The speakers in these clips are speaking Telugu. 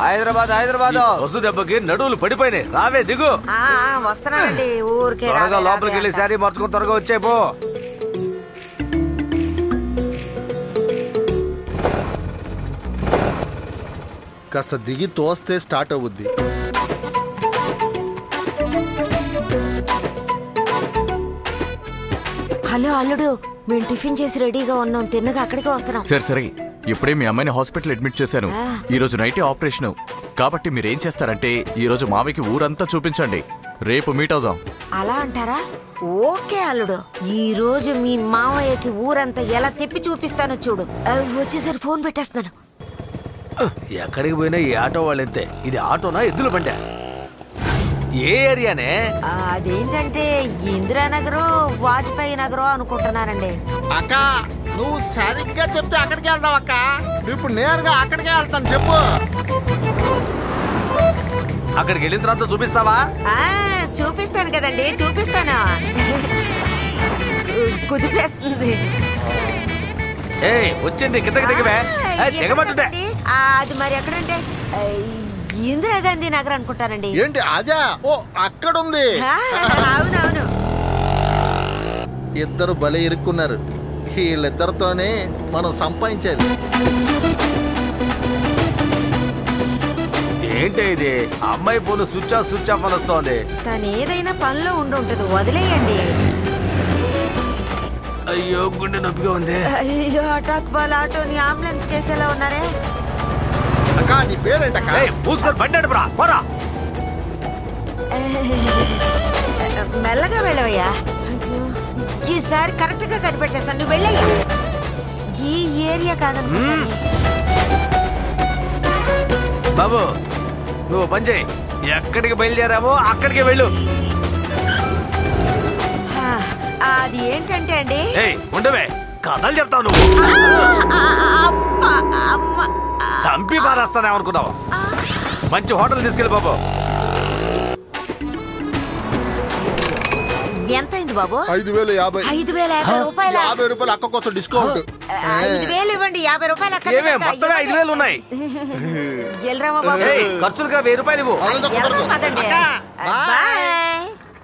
హైదరాబాద్ హైదరాబాద్ వసు దెబ్బకి నడువులు పడిపోయినాయి రావే దిగు ఆ, ఆ, వస్తున్నానండి ఊరికే త్వరగా రావే, లోపలికి రావే వెళ్ళి అంట. శారీ మార్చుకొని త్వరగా వచ్చే పో కాస్త దిగి తోస్తే స్టార్ట్ అవుద్ది హలో అల్లుడు మేము టిఫిన్ చేసి రెడీగా ఉన్నాం తిన్నగా అక్కడికి వస్తున్నాం సరే సరే ఇప్పుడే మీ అమ్మాయిని హాస్పిటల్ అడ్మిట్ చేశాను ఆ. ఈ రోజు నైటే ఆపరేషన్ కాబట్టి మీరేం చేస్తారంటే ఈ రోజు మావికి ఊరంతా చూపించండి రేపు మీట్ అవుదాం అలా అంటారా ఓకే అల్లుడు ఈ రోజు మీ మామయ్యకి ఊరంతా ఎలా తిప్పి చూపిస్తానో చూడు ఆ, వచ్చేసరి ఫోన్ పెట్టేస్తున్నాను ఎక్కడికి పోయినా ఈ ఆటో వాళ్ళు ఎంతే ఇది ఆటోనా ఎద్దుల బండి ఏ ఏరియానే ఆ, అదేంటంటే ఇందిరానగరు వాజ్పేయి నగరం అనుకుంటున్నానండి అక్క నువ్వు సరిగ్గా చెప్తే అక్కడికి వెళ్దాం అక్క ఇప్పుడు నేరుగా అక్కడికే వెళ్తాను చెప్పు అక్కడికి వెళ్ళిన తర్వాత చూపిస్తావా ఆ, చూపిస్తాను కదండి చూపిస్తాను కుదిపేస్తుంది ఏ వచ్చింది కిందకి దిగవే ఆ, ఏయ్, దిగమంటుంటే ఎక్కడండి? ఆ, అది మరి ఎక్కడంటే ఆ, ఇందిరాగాంధీ నగర్ అనుకుంటానండి ఏంటి అదే ఓ అక్కడుంది ఆ, అవునవును ఇద్దరు బలి ఇరుక్కున్నారు వీళ్ళిద్దరితోనే మనం సంపాదించేది ఏంటి ఇది అమ్మాయి phone switch off switch off అని వస్తోంది తను ఏదైనా పనిలో ఉండి ఉంటుంది వదిలేయండి అయ్యో గుండె నొప్పిగా ఉంది అయ్యో అటాక్ బాల్ ఆటోని అంబులెన్స్ చేసేలా ఉన్నారే అక్క నీ పేరేంటక్క ఏయ్, మూసుకొని బండి నడుపురా, పోరా మెల్లగా వెళ్ళవయ్యా అయ్యో, ఈసారి కరెక్ట్ గా కనిపెట్టేస్తాను నువ్వు వెళ్ళయ్యా ఈ ఏరియా కాదనుకుంటాను బాబు నువ్వు పని చేయి ఎక్కడికి బయలుదేరామో అక్కడికి వెళ్ళు ఆ, అది ఏంటంటే అండి ఏయ్ ఉండవే కథలు చెప్తావు నువ్వు ఆ, అబ్బా, అమ్మ. చంపి పారేస్తానే అనుకున్నావు మంచి హోటల్ తీసుకెళ్ళి బాబు ఎంత అయింది బాబు ఐదు వేలు యాభై ఐదు వేల యాభై రూపాయల యాభై రూపాయలు అక్క కోసం డిస్కౌంట్ ఐదు వేలు ఇవ్వండి యాభై రూపాయలు అక్కడ ఏమే మొత్తమే ఐదు వేలు ఉన్నాయి వెళ్ళరామా బాబు ఏయ్ ఖర్చులుగా వెయ్యి రూపాయలు ఇవ్వు అదంతా కుదరదు. వెళ్దాం పదండి అక్క, బాయ్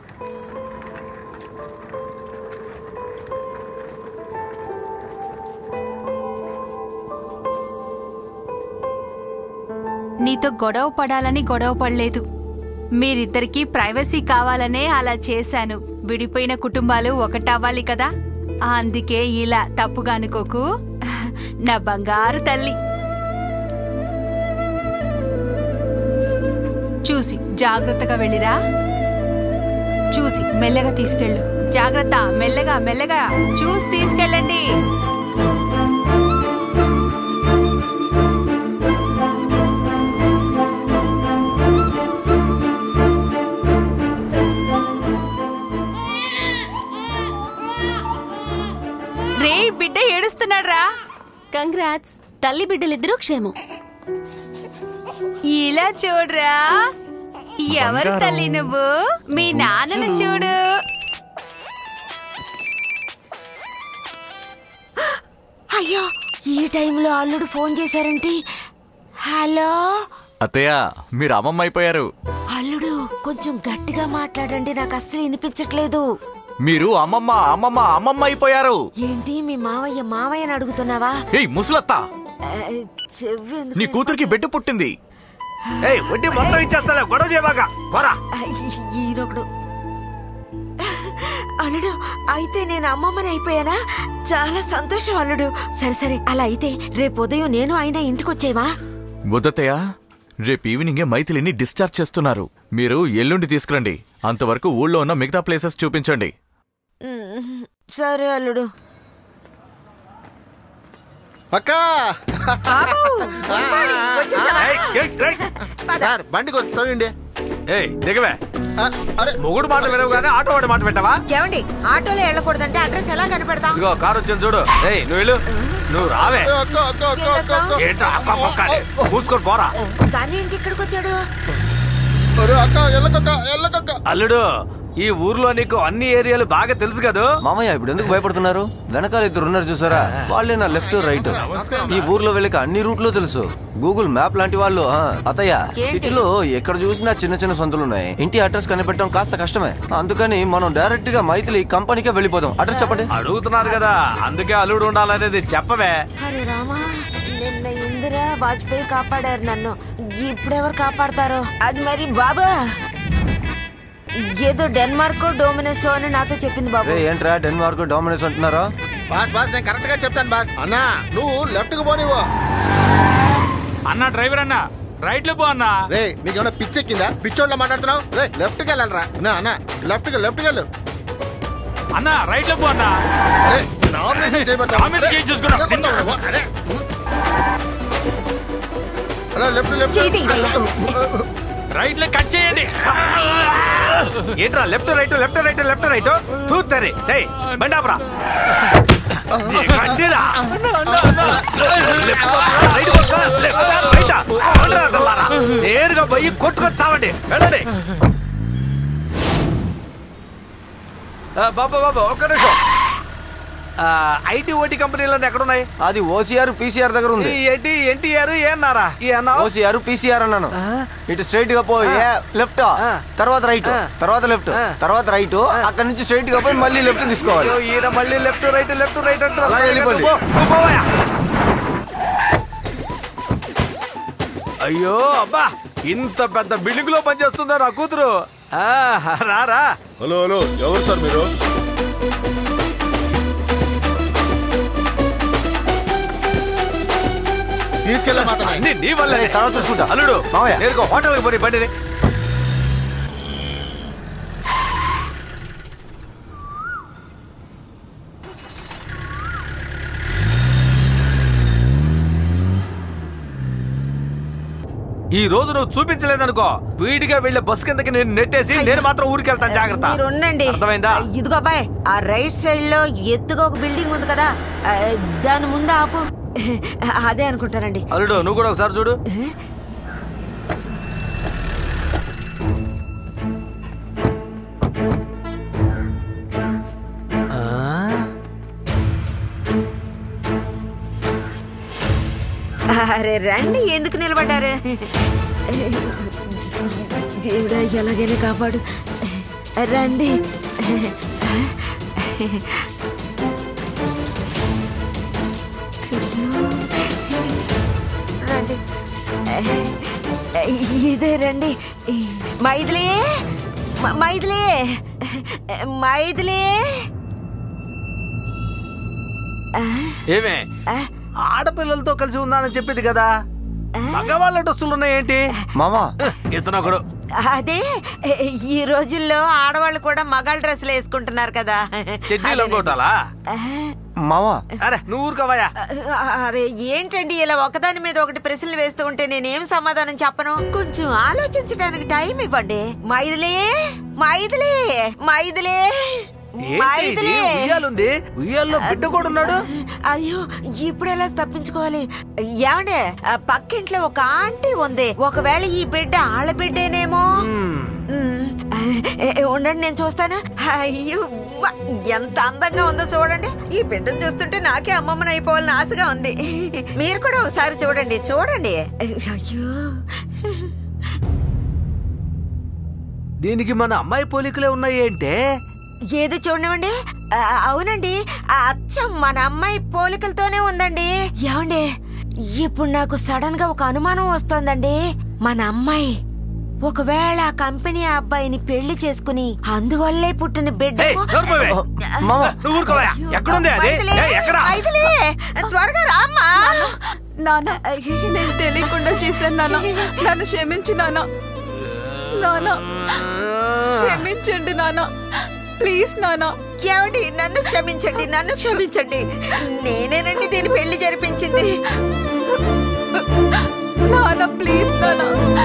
నీతో గొడవ పడాలని గొడవ పడలేదు మీరిద్దరికీ ప్రైవసీ కావాలనే అలా చేశాను విడిపోయిన కుటుంబాలు ఒకటవ్వాలి కదా అందుకే ఇలా తప్పుగా అనుకోకు నా బంగారు తల్లి చూసి జాగ్రత్తగా వెళ్ళిరా చూసి మెల్లగా తీసుకెళ్ళు జాగ్రత్త మెల్లగా మెల్లగా చూసి తీసుకెళ్ళండి రే బిడ్డ ఏడుస్తున్నాడు రా కంగ్రాట్స్ తల్లి బిడ్డలిద్దరూ క్షేమం ఇలా చూడరా ఎవరు తల్లి నువ్వు మీ నాన్నను చూడు అయ్యో ఈ టైంలో అల్లుడు ఫోన్ చేశారంటే హలో అత్తయ్య మీరు అమ్మమ్మ అయిపోయారు అల్లుడు కొంచెం గట్టిగా మాట్లాడండి నాకు అస్సలు వినిపించట్లేదు మీరు అమ్మమ్మ అమ్మమ్మ అమ్మమ్మ అయిపోయారు ఏంటి మీ మావయ్య మావయ్యని అడుగుతున్నావా ఏయ్ ముసలత్త ఆ, చెవి ఎందుకు- నీ కూతురికి బిడ్డ పుట్టింది ఏయ్ వడ్డీ మొత్తం ఇచ్చేస్తా గొడవ చేయబాక పోరా ఆ, ఈ- ఈయనొకడు అల్లుడు అయితే నేను అమ్మమ్మని అయిపోయానా చాలా సంతోషం అల్లుడు సరే సరే అలా అయితే రేపు ఉదయం నేను ఆయన ఇంటికి వచ్చేవా వద్దతయ్య రేపు ఈవినింగే మైథిలిని డిశ్చార్జ్ చేస్తున్నారు మీరు ఎల్లుండి తీసుకురండి అంతవరకు ఊళ్ళో ఉన్న మిగతా ప్లేసెస్ చూపించండి సరే అల్లుడు అక్క బాబు, good morning. వచ్చేసావా? ఏయ్, ఏయ్, ఏయ్. సార్ బండికి వస్తాయండి ఏయ్ దిగవే అరే మొగుడు మాట వినవుగానే ఆటో వాడి మాట పెట్టావా ఏమండి ఆటోలో వెళ్ళకూడదంటే అడ్రస్ ఎలా కనిపెడతాం ఇదిగో కారు వచ్చింది చూడు ఏయ్ నువ్వు వెళ్ళు నువ్వు రావే అక్క అక్క అక్క అక్క అక్క ఏంటో అక్క పక్క అని. మూసుకొని పోరా కానీ ఇంటి ఇక్కడికి వచ్చాడు అరే అక్క ఎల్లకక్క ఎల్లకక్క అల్లుడు ఈ ఊర్లో నీకు అన్ని ఏరియాలు బాగా తెలుసు కదా మామయ్య ఇప్పుడు ఎందుకు భయపడుతున్నారు వెనకాల ఇద్దరు ఉన్నారు చూసారా వాళ్ళే నా లెఫ్ట్ రైట్ ఈ ఊర్లో వెళ్ళక అన్ని రూట్లో తెలుసు గూగుల్ మ్యాప్ లాంటి వాళ్ళు ఆ, అత్తయ్య సిటీలో ఎక్కడ చూసినా చిన్న చిన్న సందులు ఉన్నాయి ఇంటి అడ్రస్ కనిపెట్టడం కాస్త కష్టమే అందుకని మనం డైరెక్ట్ గా మైథిలి కంపెనీకే వెళ్ళిపోదాం అడ్రస్ చెప్పండి అడుగుతున్నారు కదా అందుకే అల్లుడు ఉండాలనేది చెప్పవే అరే రామా నిన్న ఇందిరా వాజ్పేయి కాపాడారు నన్ను ఇప్పుడెవరు కాపాడతారో అది మరి బాబా ఏదో డెన్మార్క్ డోమినోస్ అని నాతో చెప్పింది బాబు రే ఏంట్రా డెన్మార్క్ డామినేస్ అంటున్నారా బాస్ బాస్ నేను కరెక్ట్ గా చెప్తాను బాస్ అన్నా నువ్వు లెఫ్ట్ కు పోనివ్వు అన్న డ్రైవర్ అన్న రైట్ లో పో అన్న రే నీకేమైనా పిచ్చెక్కిందా పిచ్చోళ్ళ మాట్లాడుతున్నావు రే లెఫ్ట్ కి వెళ్ళాలరా అన్నా అన్నా లెఫ్ట్ కి లెఫ్ట్ కి వెళ్ళు అన్న రైట్ లో పో అన్న అరే నా మీద చేయబడతావా? నా మీద చేయి చూసుకున్నా. అరే, కొడతావా? అరే, ఉమ్. అలా లెఫ్ట్ లెఫ్ట్ చేయి తీయవయ్యా. రైట్ లో కట్ చేయండి ఏంట్రా left right left right left right తూత్తరి డేయ్ బండాపరా కంటిరా నేరుగా పోయి కొట్టుకొచ్చావండి వెళ్ళండి ఆ, బాబా బాబా ఒక్క నిమిషం ఐటీ ఓటీ కంపెనీలన్నీ ఎక్కడున్నాయి అది ఓసీఆర్ పీసీఆర్ దగ్గర ఉంది ఈ ఏంటి ఎన్టీఆర్ ఏన్నారా ఈ అన్నా ఓసీఆర్ పీసీఆర్ అన్నాను ఇటు స్ట్రైట్ గా పోయి లెఫ్ట్ తర్వాత రైట్ తర్వాత లెఫ్ట్ తర్వాత రైట్ అక్కడ నుంచి స్ట్రైట్ గా పోయి మళ్ళీ లెఫ్ట్ తీసుకోవాలి అయ్యో, ఈయన మళ్ళీ లెఫ్ట్ రైట్ లెఫ్ట్ రైట్ అంటారు అలా వెళ్ళిపోండి. పో, పో, పోవయ్యా. అయ్యో అబ్బా ఇంత పెద్ద బిల్డింగ్ లో పనిచేస్తుందా నా కూతురు ఆ, రారా హలో హలో ఎవరు సార్ మీరు తీసుకెళ్ళే మాత్రం అన్ని నీ వల్ల ఏయ్, తర్వాత చూసుకుంటా. అల్లుడు మావయ్య. నేరుగా హోటల్కి పోయి బండి ఈ రోజు నువ్వు చూపించలేదనుకో వీడిగా వెళ్లే బస్ కిందకి నేను నెట్టేసి నేను మాత్రం ఊరికి వెళ్తాను జాగ్రత్త మీరు ఉండండి అర్థమైందా ఇదిగో అబ్బాయి ఆ రైట్ సైడ్ లో ఎత్తుగా ఒక బిల్డింగ్ ఉంది కదా ఆ, దాని ముందు ఆపు అదే అనుకుంటానండి అల్లుడు నువ్వు కూడా ఒకసారి చూడు అరే రండి ఎందుకు నిలబడ్డారు దేవుడా ఎలాగైనా కాపాడు రండి రండి ఇదే రండి మైథిలే మ- మైథిలే మైథిలే ఏమే ఆడపిల్లలతో కలిసి ఉన్నానని చెప్పింది కదా మగవాళ్ళ డ్రెస్సులు ఉన్నాయేంటి మామా ఇతను ఒకడు అదే ఈ రోజుల్లో ఆడవాళ్ళు కూడా మగాళ్ళ డ్రెస్సులు వేసుకుంటున్నారు కదా చెడ్డీలు ఇంకోటాలా మామా అరే నువ్వు ఊరుకోవయ్యా అరే ఏంటండి ఇలా ఒకదాని మీద ఒకటి ప్రశ్నలు వేస్తూ ఉంటే నేనేం సమాధానం చెప్పను కొంచెం ఆలోచించడానికి టైం ఇవ్వండి మైదిలే మైదిలే మైదిలే ఏంటి ఇది? మైదిలే ఉయ్యాలుంది ఉయ్యాల్లో బిడ్డ కూడా ఉన్నాడు అయ్యో ఇప్పుడు ఎలా తప్పించుకోవాలి ఏమండే ఆ పక్కింట్లో ఒక ఆంటీ ఉంది ఒకవేళ ఈ బిడ్డ ఆళ్ళ బిడ్డేనేమో మ్మ్. ఏ, ఏ, ఉండండి నేను చూస్తాను అయ్యో వ, ఎంత అందంగా ఉందో చూడండి ఈ బిడ్డను చూస్తుంటే నాకే అమ్మమ్మని అయిపోవాలని ఆశగా ఉంది మీరు కూడా ఒకసారి చూడండి చూడండి అయ్యో దీనికి మన అమ్మాయి పోలికలే ఉన్నాయి ఏంటే ఏది చూడనివ్వండి ఆ, అవునండి ఆ అచ్చం మన అమ్మాయి పోలికలతోనే ఉందండి ఏమండి ఇప్పుడు నాకు సడన్ గా ఒక అనుమానం వస్తోందండి మన అమ్మాయి ఒకవేళ ఆ కంపెనీ అబ్బాయిని పెళ్లి చేసుకుని అందువల్లే పుట్టిన బిడ్డ ఏయ్, నోరు మూయవే. మామా నువ్వు ఊరుకోవయ్యా ఎక్కడుంది అది ఏయ్, ఎక్కడ త్వరగా రామ్మా నాన్న నేను తెలియకుండా చేశాను నాన్న నన్ను క్షమించు నాన్న నాన్న క్షమించండి నాన్న ప్లీజ్ నాన్న ఏమండి నన్ను క్షమించండి నన్ను క్షమించండి నేనేనండి దీని పెళ్లి జరిపించింది నాన్న ప్లీజ్ నాన్న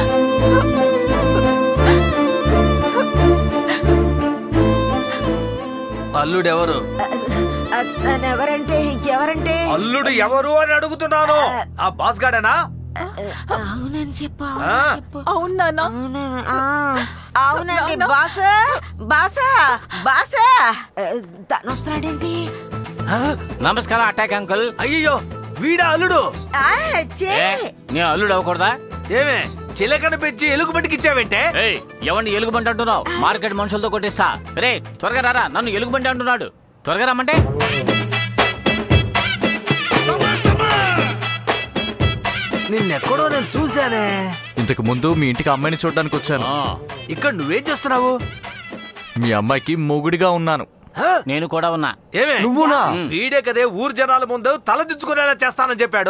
అల్లుడు ఎవరు ఆ, తను ఎవరంటే ఎవరంటే అల్లుడు ఎవరు అని అడుగుతున్నాను ఆ బాస్ గాడేనా అవునని చెప్పు ఆ. చెప్పు అవును నాన్న అవును ఆ, అవునండి బాస బాస బాస తను వస్తున్నాడేంటి నమస్కారం అటాక్ అంకుల్ అయ్యో వీడా అల్లుడు ఆ, చే నేను అల్లుడు అవ్వకూడదా ఏమే చిలకన పెంచి ఎలుగు పట్టికిచ్చావంటే ఏయ్ ఎవరిని ఎలుగుబంటి అంటున్నావు మార్కెట్ మనుషులతో కొట్టిస్తా రే త్వరగా రారా నన్ను ఎలుగుబంటి అంటున్నాడు త్వరగా రమ్మంటే నిన్నెక్కడో నేను చూశానే ఇంతకు ముందు మీ ఇంటికి అమ్మాయిని చూడడానికి వచ్చాను ఆ, ఇక్కడ నువ్వేం చేస్తున్నావు మీ అమ్మాయికి మొగుడిగా ఉన్నాను హ? నేను కూడా ఉన్నా ఏమే నువ్వునా వీడే కదే ఊరు జనాల ముందు తల దించుకునేలా చేస్తానని చెప్పాడు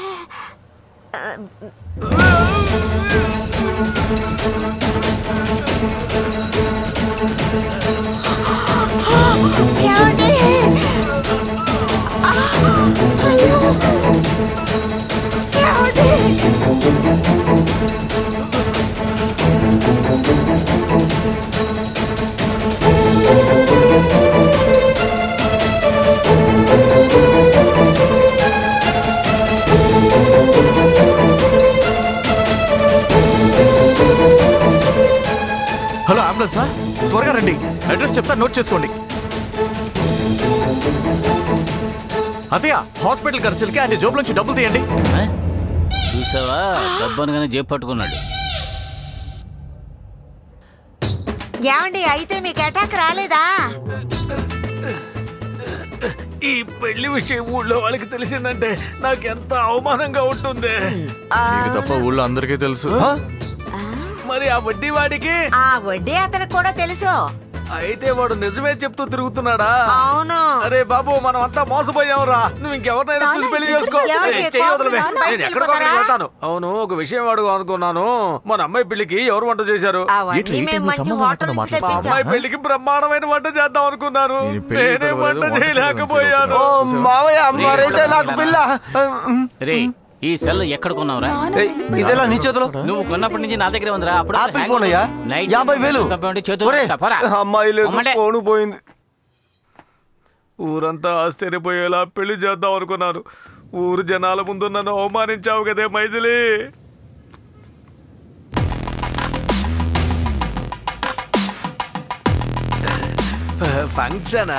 హలో అంబులెన్స్ సార్ త్వరగా రండి అడ్రస్ చెప్తా నోట్ చేసుకోండి అతయ్య హాస్పిటల్ ఖర్చులకి ఆయన జోబుల నుంచి డబ్బులు తీయండి ఆ? చూసావా డబ్బనుగానే జేబు పట్టుకున్నాడు ఏమండి అయితే మీకు అటాక్ రాలేదా ఈ పెళ్లి విషయం ఊళ్ళో వాళ్ళకి తెలిసిందంటే నాకు ఎంత అవమానంగా ఉంటుంది మీకు తప్ప ఊళ్ళో అందరికీ తెలుసు మరి ఆ వడ్డీ వాడికి ఆ వడ్డీ అతనికి కూడా తెలుసు అయితే వాడు నిజమే చెప్తూ తిరుగుతున్నాడా అవును అరే బాబు మనం అంతా మోసపోయావురా నువ్వు ఇంకెవరినైనా చూసి పెళ్లి చేసుకో ఎవరికి? ఏయ్, చెయ్యి వదలవే. కోపం బయటికి నేను ఎక్కడికో వెళ్ళిపోతారా? వెళ్తాను అవును ఒక విషయం అడుగు అనుకున్నాను మన అమ్మాయి పెళ్లికి ఎవరు వంట చేశారు అవన్నీ ఏంటి, మేము ఏంటి, మంచి సంబంధం హోటల్ లేకుండా నుంచి మా మాట్లాడుతున్నావా? అమ్మాయి తెప్పించాం పెళ్లికి బ్రహ్మాండమైన వంట చేద్దాం అనుకున్నాను నేను పెళ్లికి నేనే పిలవలేదు, వంట వంట చేయలేకపోయాను ఓ మావయ్య మరైతే నాకు పిల్ల రే ఈ సెల్ ఎక్కడ కొన్నావురా ఏయ్, ఇదెలా నీ చేతిలో నువ్వు కొన్నప్పటి నుంచి నా దగ్గరే ఉందిరా అప్పుడు ఆపిల్ ఫోన్ అయ్యా నైట్ యాభై వేలు తప్పేమంటే చేతులు ఒరేయ్, ఇస్తా, పోరా. అమ్మాయి లేదు అమ్మంటే. ఫోను పోయింది ఊరంతా ఆశ్చర్యపోయేలా పెళ్లి చేద్దాం అనుకున్నాను ఊరు జనాల ముందు నన్ను అవమానించావు కదే మైథిలి ఫంక్షనా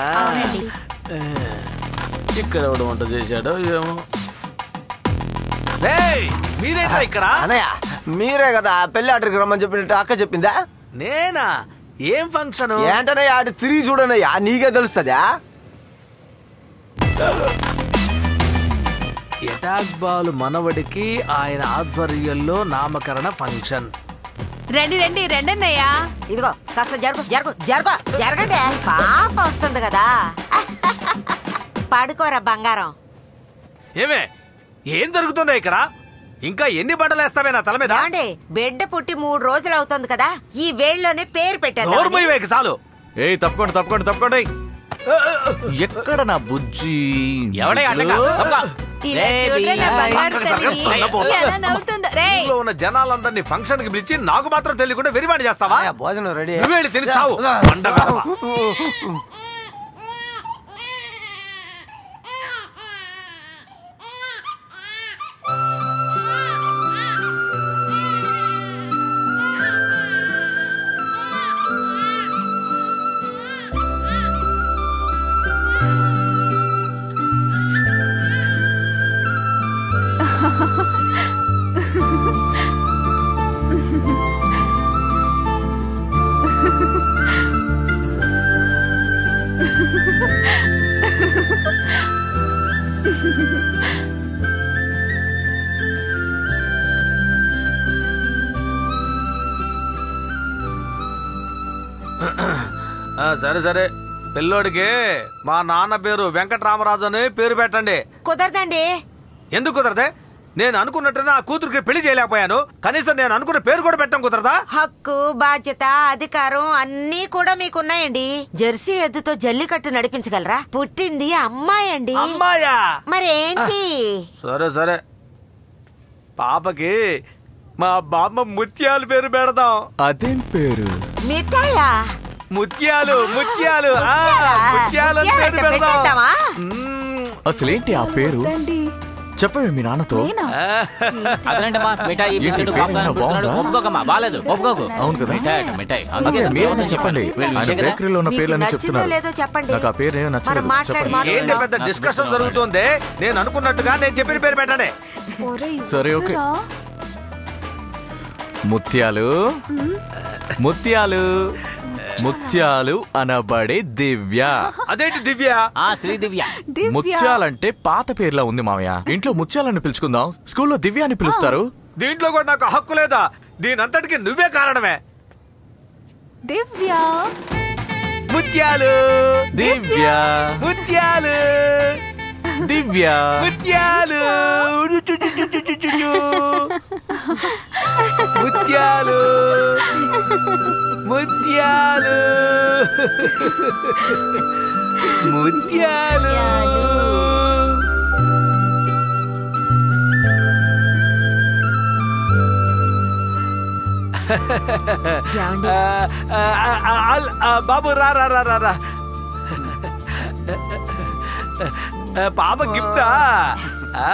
ఇక్కడ ఎవడు వంట చేశాడో ఏమో రేయ్, మీరేంట్రా ఇక్కడ అనయ్య మీరే కదా పెళ్లి ఆర్డర్కి రమ్మని చెప్పినట్టు అక్క చెప్పిందా నేనా ఏం ఫంక్షన్ ఏంటనయ్య అటు తిరిగి చూడనయ్యా నీకే తెలుస్తుందా ఎటాక్ బాల్ మనవడికి ఆయన ఆధ్వర్యంలో నామకరణ ఫంక్షన్ రండి రండి రెండన్నయ్యా ఇదిగో కాస్త జరుగు జరుగు జరుగు జరగండి పాప వస్తుంది కదా పడుకోరా బంగారం ఏమే ఏం జరుగుతుందో ఇక్కడ ఇంకా ఎన్ని బట్టలు వేస్తావే నా తల మీద ఏమండి బిడ్డ పుట్టి మూడు రోజులు అవుతుంది కదా ఈ వేళ్ళలోనే పేరు పెట్టారు నోర్మయ్య వేకి చాలు ఏయ్ తప్పకోండి తప్పకోండి తప్పకోండి ఎక్కడ నా బుజ్జి ఎవడే అడ్డగా తప్ప. ఇలా రే, చూడరా నా బీ- బంగారు అక్కడ తల్లి జరగదు. ఎలా నవ్వుతుందో రేయ్ ఊళ్ళో ఉన్న జనాలందరినీ ఫంక్షన్ కి పిలిచి నాకు మాత్రం తెలియకుండా వెరివాడి చేస్తావా అయ్యా, భోజనం రెడీ నువ్వే వెళ్ళి తిని చావు వండ వెధవ. ఆ, సరే సరే పిల్లోడికి మా నాన్న పేరు వెంకటరామరాజు అని పేరు పెట్టండి కుదరదండి ఎందుకు కుదరదే నేను అనుకున్నట్టు నా కూతురికి పెళ్లి చేయలేకపోయాను కనీసం నేను అనుకున్న పేరు కూడా పెట్టడం కుదరదా హక్కు బాధ్యత అధికారం అన్నీ కూడా మీకున్నాయండి జెర్సీ ఎద్దుతో జల్లికట్టు నడిపించగలరా పుట్టింది అమ్మాయి అండి అమ్మాయా మరేంటి సరే సరే పాపకి మా బామ్మ ముత్యాలు పేరు పెడదాం అదేం పేరు మిఠాయా ముత్యాలు ముత్యాలు ఆ, ముత్యాలా? ముత్యాలు అని పేరు ముత్యాలంట పెడదాం పెట్టేద్దామా? మ్మ్. అసలేంటి ఆ పేరు చెప్పవే మీ నాన్నతో అదేనంటమ్మా మిఠాయి ఏంటి, బిస్కెట్ పేరు పాప్కార్న్ ఏమైనా పెడుతున్నాడు. బాగుందా? ఒప్పుకోకమ్మా బాలేదు ఒప్పుకోకు అవును కదా? మిఠాయి అట మిఠాయి అదే మీరేమన్నా చెప్పండి వీళ్ళు ఆయన ఇచ్చే కదా? బేకరీలో ఉన్న మీకు పేర్లన్నీ నచ్చిందో చెప్తున్నారు లేదో చెప్పండి నాకు ఆ పేరు ఏమీ మరి నచ్చలేదు మాట్లాడి చెప్పండి మాట్లాడి ఏంటి పెద్ద డిస్కషన్ జరుగుతుంది నేను అనుకున్నట్టుగా నేను చెప్పిన పేరు పెట్టండి సరే ఓకే ముత్యాలు ముత్యాలు ముత్యాలు అనబడే దివ్య అదేంటి దివ్య ఆ శ్రీ దివ్య ముత్యాలంటే పాత పేర్లా ఉంది మామయ్య ఇంట్లో ముత్యాలని పిలుచుకుందాం స్కూల్లో దివ్య అని పిలుస్తారు దీంట్లో కూడా నాకు హక్కు లేదా దీనంతటికి నువ్వే కారణమే దివ్య ముత్యాలు దివ్య ముత్యాలు దివ్య ముత్యాలు ముత్యాలు ముత్యాలు ముత్యాలు ఏమండి? ఆ, ఆ, ఆ, ఆ, ఆ, బాబు రా రా రా రా రా ఆ, పాప గిఫ్టా ఆ.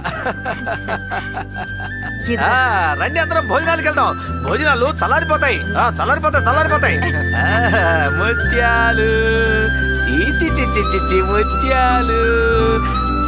ఇది- ఆ, రండి అందరం భోజనాలకు వెళ్దాం భోజనాలు చల్లారిపోతాయి ఆ, చల్లారిపోతాయి చల్లారిపోతాయి ఆ, ముత్యాలు చీ చీ చీ చీ చీ చీ ముత్యాలు